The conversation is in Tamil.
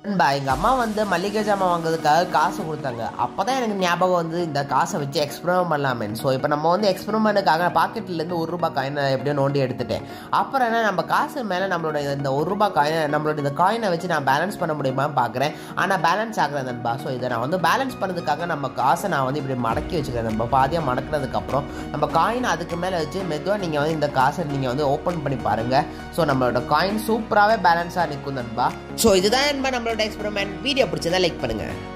நண்பா எங்கள் அம்மா வந்து மளிகை ஜாமான் வாங்குறதுக்காக காசு கொடுத்தாங்க அப்போ தான் எனக்கு ஞாபகம் வந்து இந்த காசை வச்சு எக்ஸ்பெரிமெண்ட் பண்ணலாமே ஸோ இப்போ நம்ம வந்து எக்ஸ்பெரிமெண்ட்டுக்காக பாக்கெட்லேருந்து ஒரு ரூபாய் காயினை எப்படியோ நோண்டி எடுத்துட்டேன் அப்புறம் என்ன நம்ம காசு மேலே நம்மளோட இந்த ஒரு ரூபாய் காயினை நம்மளோட இந்த காயினை வச்சு நான் பேலன்ஸ் பண்ண முடியுமான்னு பார்க்குறேன் ஆனால் பேலன்ஸ் ஆகிறேன் நண்பா ஸோ இதை நான் வந்து பேலன்ஸ் பண்ணதுக்காக நம்ம காசை நான் வந்து இப்படி மடக்கி வச்சுக்கிறேன் நம்ம பாதியாக மடக்கினதுக்கப்புறம் நம்ம காயின் அதுக்கு மேலே வச்சு மெதுவாக நீங்கள் வந்து இந்த காசை நீங்கள் வந்து ஓப்பன் பண்ணி பாருங்கள் ஸோ நம்மளோட காயின் சூப்பராகவே பேலன்ஸாக நிற்கும் நண்பா ஸோ இதுதான் நண்பா நம்மளோட எக்ஸ்பெரிமெண்ட் வீடியோ பிடிச்சதா லைக் பண்ணுங்கள்